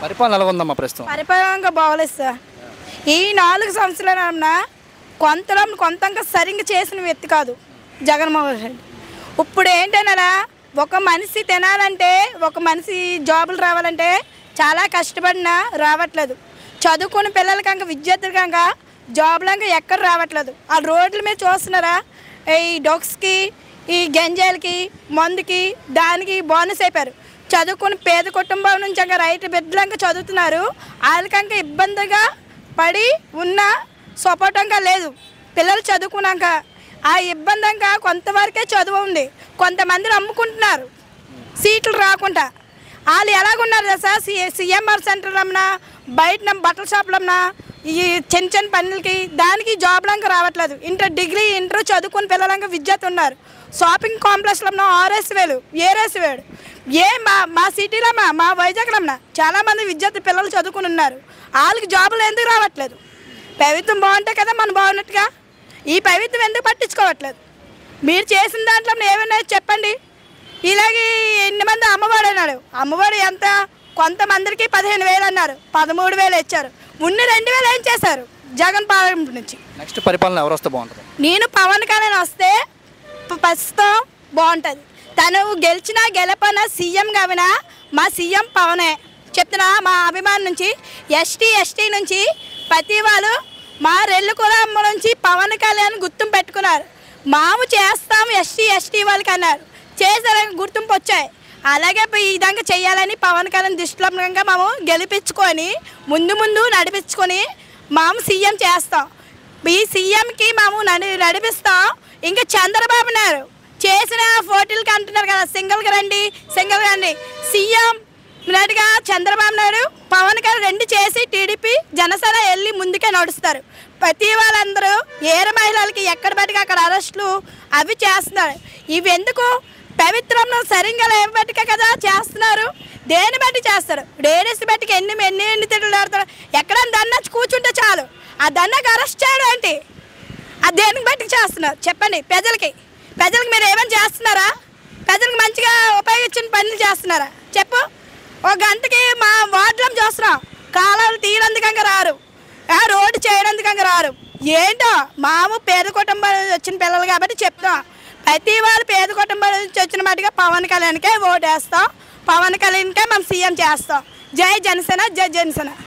పరిపాలన ఎలా ఉందమ్మా ప్రస్తుతం పరిపాలనగా బాగలేదు సార్ ఈ నాలుగు సంవత్సరాలన్నా కొంతలో కొంతంగా సరిగ్గా చేసిన వ్యక్తి కాదు జగన్మోహన్ రెడ్డి ఇప్పుడు ఏంటన్నా ఒక మనిషి తినాలంటే ఒక మనిషి జాబులు రావాలంటే చాలా కష్టపడినా రావట్లేదు చదువుకున్న పిల్లలకంక విద్యార్థులకంక జాబులంక ఎక్కడ రావట్లేదు ఆ రోడ్ల మీద చూస్తున్నారా ఈ డొక్స్కి ఈ గంజాలకి మందుకి దానికి బోనస్ అయిపోయారు చదువుకుని పేద కుటుంబం నుంచి ఇంకా రైతు బిడ్డలంక చదువుతున్నారు వాళ్ళకంక ఇబ్బందిగా పడి ఉన్న సపోర్టంగా లేదు పిల్లలు చదువుకున్నాక ఆ ఇబ్బందంగా కొంతవరకే చదువు ఉంది కొంతమంది అమ్ముకుంటున్నారు సీట్లు రాకుండా వాళ్ళు ఎలాగున్నారు తెలుసా సి సిఎంఆర్ సెంటర్ అమ్మనా బయట బట్టల షాపులమ్మనా ఈ చిన్న చిన్న పనులకి దానికి జాబ్లంక రావట్లేదు ఇంటర్ డిగ్రీ ఇంటర్ చదువుకుని పిల్లలంక విద్యార్థి ఉన్నారు షాపింగ్ కాంప్లెక్స్లో ఆర్ఎస్ వేలు ఏరేసి వేలు ఏ మా మా సిటీలో మా మా వైజాగ్లో చాలామంది విద్యార్థి పిల్లలు చదువుకుని ఉన్నారు వాళ్ళకి జాబులు ఎందుకు రావట్లేదు ప్రభుత్వం బాగుంటే కదా మనం బాగున్నట్టుగా ఈ ప్రభుత్వం ఎందుకు పట్టించుకోవట్లేదు మీరు చేసిన దాంట్లో ఏమైనా చెప్పండి ఇలాగే ఎన్ని మంది అమ్మఒడి అన్నాడు అమ్మఒడి ఎంత కొంతమందికి పదిహేను వేలు అన్నారు పదమూడు వేలు ఇచ్చారు ఉన్న రెండు వేలు ఏం చేశారు జగన్ పాలన నుంచి నెక్స్ట్ పరిపాలన ఎవరు వస్తే బాగుంటుంది నేను పవన్ కళ్యాణ్ వస్తే ప- ప్రస్తుతం బాగుంటుంది తను గెలిచినా గెలపనా సీఎం కావినా మా సీఎం పవనే చెప్తున్నా మా అభిమానం నుంచి ఎస్టీ ఎస్టీ నుంచి ప్రతి వాళ్ళు మా రెల్లు కులం నుంచి పవన్ కళ్యాణ్ గుర్తింపు పెట్టుకున్నారు మాము చేస్తాం ఎస్టీ ఎస్టీ వాళ్ళకి అన్నారు చేసారని గుర్తింపు వచ్చాయి అలాగే ఈ విధంగా చేయాలని పవన్ కళ్యాణ్ దృష్టిలో మేము గెలిపించుకొని ముందు ముందు నడిపించుకొని మాము సీఎం చేస్తాం ఈ సీఎంకి మేము నడి నడిపిస్తాం ఇంకా చంద్రబాబు నాయుడు చేసిన ఫోటోలకి అంటున్నారు కదా సింగిల్గా రండి సింగిల్గా రండి సీఎం నడిగా చంద్రబాబు నాయుడు పవన్ కళ్యాణ్ రెండు చేసి టీడీపీ జనసేన వెళ్ళి ముందుకే నడుస్తారు ప్రతి వాళ్ళందరూ ఏర మహిళలకి ఎక్కడ పడితే అక్కడ అరెస్టులు అవి చేస్తున్నారు ఇవి ఎందుకు పవిత్రంలో సరిగ్గా లేబట్టికే కదా చేస్తున్నారు దేని బట్టి చేస్తారు డేడీస్ బట్టికి ఎన్ని ఎన్ని ఎన్ని తిట్లు ఆడతారు ఎక్కడ దన్నచ్చి కూర్చుంటే చాలు ఆ దన్నకు అరెస్ట్ చేయడం ఏంటి ఆ దేనికి బట్టి చేస్తున్నారు చెప్పండి ప్రజలకి ప్రజలకు మీరు ఏమైనా చేస్తున్నారా ప్రజలకు మంచిగా ఉపయోగించిన పనులు చేస్తున్నారా చెప్పు ఒక గంటకి మా వార్డులో చూస్తున్నాం కాలాలు తీయనందుకంగా రారు ఆ రోడ్డు చేయనందుకంగా రారు ఏంటో మాము పేద కుటుంబాల నుంచి వచ్చిన పిల్లలు కాబట్టి చెప్తాం ప్రతి వాళ్ళు పేద కుటుంబాల నుంచి వచ్చిన మటుగా పవన్ కళ్యాణ్కే ఓటు వేస్తాం పవన్ కళ్యాణ్కే మనం సీఎం చేస్తాం జై జనసేన జై జనసేన